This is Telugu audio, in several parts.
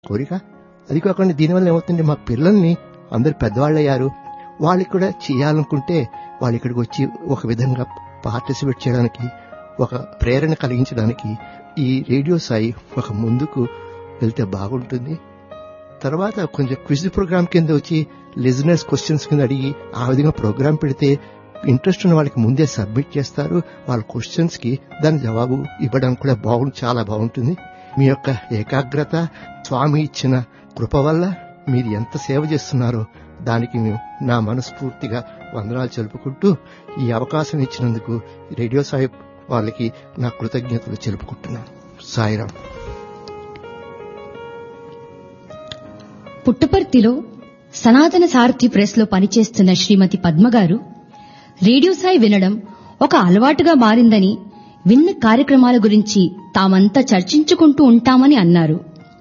కోరిక అది కాకుండా దీనివల్ల ఏమవుతుంది మా పిల్లల్ని అందరు పెద్దవాళ్ళు అయ్యారు వాళ్ళకి కూడా చేయాలనుకుంటే వాళ్ళు ఇక్కడికి వచ్చి ఒక విధంగా పార్టిసిపేట్ చేయడానికి ఒక ప్రేరణ కలిగించడానికి ఈ రేడియో సాయి ఒక ముందుకు వెళ్తే బాగుంటుంది తర్వాత కొంచెం క్విజ్ ప్రోగ్రామ్ కింద వచ్చి లిజనర్స్ క్వశ్చన్స్ కింద అడిగి ఆ విధంగా ప్రోగ్రామ్ పెడితే ఇంట్రెస్ట్ ఉన్న వాళ్ళకి ముందే సబ్మిట్ చేస్తారు వాళ్ళ క్వశ్చన్స్ కి దాని జవాబు ఇవ్వడానికి కూడా బాగుంది చాలా బాగుంటుంది మీ యొక్క ఏకాగ్రత స్వామి ఇచ్చిన కృప వల్ల మీరు ఎంత సేవ చేస్తున్నారో దానికి మేము నా మనస్ఫూర్తిగా వందనాలు తెలుపుకుంటూ ఈ అవకాశం ఇచ్చినందుకు రేడియో సాయి వాళ్ళకి నా కృతజ్ఞతలు తెలుపుకుంటున్నాను సాయిరామ్ పుట్టపర్తిలో సనాతన సారథి ప్రెస్ లో పనిచేస్తున్న శ్రీమతి పద్మ గారు రేడియో సాయి వినడం ఒక అలవాటుగా మారిందని విన్న కార్యక్రమాల గురించి తామంతా చర్చించుకుంటూ ఉంటామని అన్నారు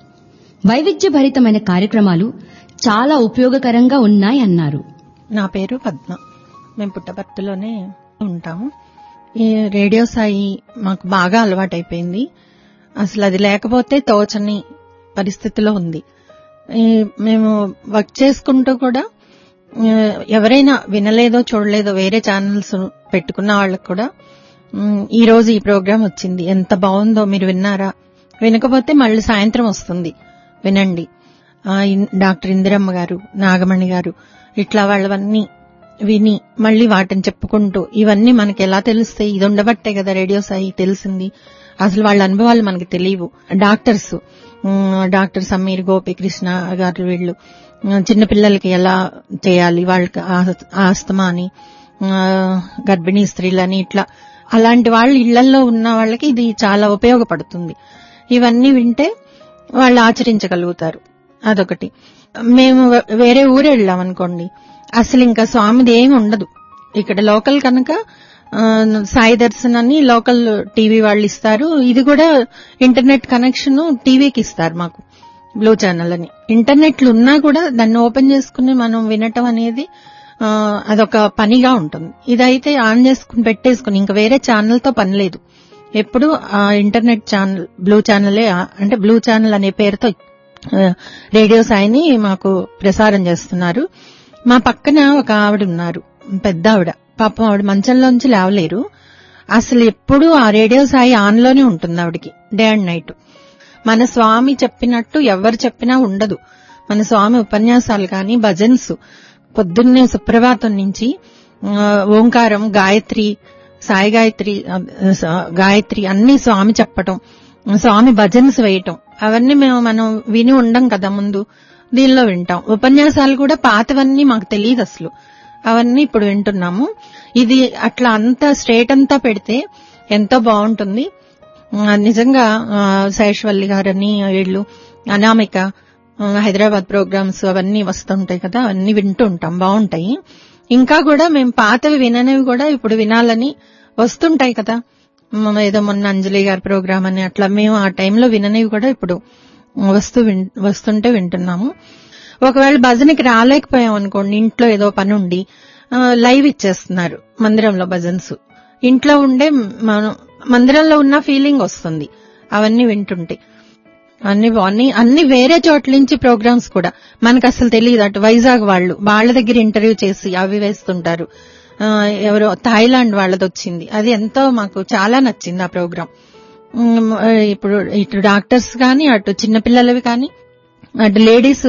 వైవిధ్యభరితమైన కార్యక్రమాలు చాలా ఉపయోగకరంగా ఉన్నాయన్నారు నా పేరు పద్మ మేము పుట్టపర్తిలోనే ఉంటాము ఈ రేడియో సాయి మాకు బాగా అలవాటైపోయింది అసలు అది లేకపోతే తోచని పరిస్థితిలో ఉంది ఈ మేము వర్క్ చేసుకుంటూ కూడా ఆ, ఎవరైనా వినలేదో చూడలేదో వేరే ఛానల్స్ పెట్టుకున్న వాళ్ళకు కూడా ఉమ్, ఈ రోజు ఈ ప్రోగ్రాం వచ్చింది ఎంత బాగుందో మీరు విన్నారా వినకపోతే మళ్ళీ సాయంత్రం వస్తుంది వినండి ఆ, ఇన్- డాక్టర్ ఇందిరమ్మ గారు నాగమణి గారు ఇట్లా వాళ్ళవన్నీ విని మళ్ళీ వాటిని చెప్పుకుంటూ ఇవన్నీ మనకి ఎలా తెలుస్తాయి ఇది ఉండబట్టే కదా రేడియో సాయి తెలిసింది అసలు వాళ్ళ అనుభవాలు మనకి తెలియవు డాక్టర్స్ ఉమ్, డాక్టర్ సమీర్ గోపికృష్ణ గారు వీళ్ళు ఉమ్, చిన్నపిల్లలకి ఎలా చేయాలి వాళ్ళకి ఆ- ఆస్తమా అని ఆ, గర్భిణీ స్త్రీలని ఇట్లా అలాంటి వాళ్ళు ఇళ్లలో ఉన్న వాళ్ళకి ఇది చాలా ఉపయోగపడుతుంది ఇవన్నీ వింటే వాళ్ళు ఆచరించగలుగుతారు అదొకటి మేము వే- వేరే ఊరు వెళ్ళాం అనుకోండి అసలు ఇంకా స్వామిది ఏమి ఉండదు ఇక్కడ లోకల్ కనుక ఆ, సాయి దర్శన్ అని లోకల్ టీవీ వాళ్ళు ఇస్తారు ఇది కూడా ఇంటర్నెట్ కనెక్షన్ టీవీకి ఇస్తారు మాకు బ్లూ ఛానల్ అని ఇంటర్నెట్లు ఉన్నా కూడా దాన్ని ఓపెన్ చేసుకుని మనం వినటం అనేది ఆ, అదొక పనిగా ఉంటుంది ఇదైతే ఆన్ చేసుకుని పెట్టేసుకుని ఇంకా వేరే ఛానల్ తో పని లేదు ఎప్పుడు ఆ ఇంటర్నెట్ ఛానల్ బ్లూ ఛానలే ఆ- అంటే బ్లూ ఛానల్ అనే పేరుతో ఆ, రేడియో సాయిని మాకు ప్రసారం చేస్తున్నారు మా పక్కన ఒక ఆవిడ ఉన్నారు పెద్ద ఆవిడ పాపం ఆవిడ మంచంలోంచి లేవలేరు అసలు ఎప్పుడు ఆ రేడియో సాయి ఆన్ లోనే ఉంటుంది ఆవిడకి డే అండ్ నైట్ మన స్వామి చెప్పినట్టు ఎవరు చెప్పినా ఉండదు మన స్వామి ఉపన్యాసాలు కానీ భజన్స్ పొద్దున్నే సుప్రభాతం నుంచి ఆ, ఓంకారం గాయత్రి సాయి గాయత్రి ఆ, స- గాయత్రి అన్ని స్వామి చెప్పటం స్వామి భజన్స్ వేయటం అవన్నీ మేము మనం విని ఉండం కదా ముందు దీనిలో వింటాం ఉపన్యాసాలు కూడా పాతవన్నీ మాకు తెలియదు అసలు అవన్నీ ఇప్పుడు వింటున్నాము ఇది అట్లా అంతా స్ట్రేట్ అంతా పెడితే ఎంతో బాగుంటుంది ఆ, నిజంగా ఆ, శేషవల్లి గారని వీళ్ళు అనామిక ఆ, హైదరాబాద్ ప్రోగ్రామ్స్ అవన్నీ వస్తుంటాయి కదా అవన్నీ వింటూ ఉంటాం బాగుంటాయి ఇంకా కూడా మేము పాతవి విననివి కూడా ఇప్పుడు వినాలని వస్తుంటాయి కదా మ- ఏదో మొన్న అంజలి గారి ప్రోగ్రామ్ అని అట్లా మేము ఆ టైంలో విననివి కూడా ఇప్పుడు వస్తూ విన్- వస్తుంటే వింటున్నాము ఒకవేళ భజనకి రాలేకపోయాం అనుకోండి ఇంట్లో ఏదో పని ఉండి ఆ, లైవ్ ఇచ్చేస్తున్నారు మందిరంలో భజన్స్ ఇంట్లో ఉండే మనం మందిరంలో ఉన్న ఫీలింగ్ వస్తుంది అవన్నీ వింటుంటే అన్ని అన్ని అన్ని వేరే చోట్ల నుంచి ప్రోగ్రామ్స్ కూడా మనకు అసలు తెలియదు అటు వైజాగ్ వాళ్ళు వాళ్ళ దగ్గర ఇంటర్వ్యూ చేసి అవి వేస్తుంటారు ఆ, ఎవరో థాయిలాండ్ వాళ్ళది వచ్చింది అది ఎంతో మాకు చాలా నచ్చింది ఆ ప్రోగ్రామ్ ఉమ్, ఇప్పుడు ఇటు డాక్టర్స్ కానీ అటు చిన్నపిల్లలవి కానీ అటు లేడీస్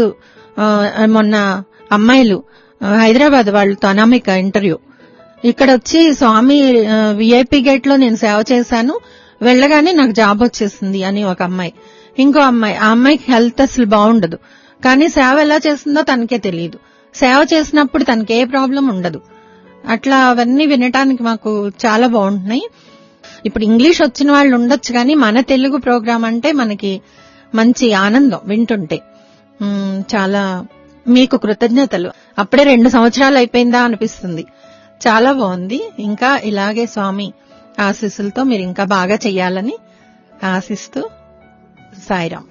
మొన్న అమ్మాయిలు ఆ, హైదరాబాద్ వాళ్ళతో అనామిక ఇంటర్వ్యూ ఇక్కడ వచ్చి స్వామి విఐపి గేట్ లో నేను సేవ చేశాను వెళ్ళగానే నాకు జాబ్ వచ్చేసింది అని ఒక అమ్మాయి ఇంకో అమ్మాయి ఆ అమ్మాయికి హెల్త్ అసలు బాగుండదు కానీ సేవ ఎలా చేస్తుందో తనకే తెలియదు సేవ చేసినప్పుడు తనకి ఏ ప్రాబ్లం ఉండదు అట్లా అవన్నీ వినటానికి మాకు చాలా బాగుంటున్నాయి ఇప్పుడు ఇంగ్లీష్ వచ్చిన వాళ్ళు ఉండొచ్చు కానీ మన తెలుగు ప్రోగ్రామ్ అంటే మనకి మంచి ఆనందం వింటుంటే ఉమ్, చాలా మీకు కృతజ్ఞతలు అప్పుడే రెండు సంవత్సరాలు అయిపోయిందా అనిపిస్తుంది చాలా బాగుంది ఇంకా ఇలాగే స్వామి ఆశీస్సులతో మీరు ఇంకా బాగా చెయ్యాలని ఆశిస్తూ సాయిరాం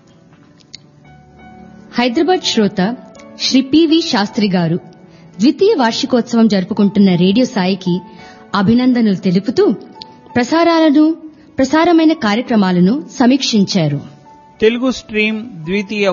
హైదరాబాద్ శ్రోత శ్రీ పివి శాస్త్రి గారు ద్వితీయ వార్షికోత్సవం జరుపుకుంటున్న రేడియో సాయికి అభినందనలు తెలుపుతూ ప్రసారాలను ప్రసారమైన కార్యక్రమాలను సమీక్షించారు తెలుగు స్ట్రీమ్ ద్వితీయ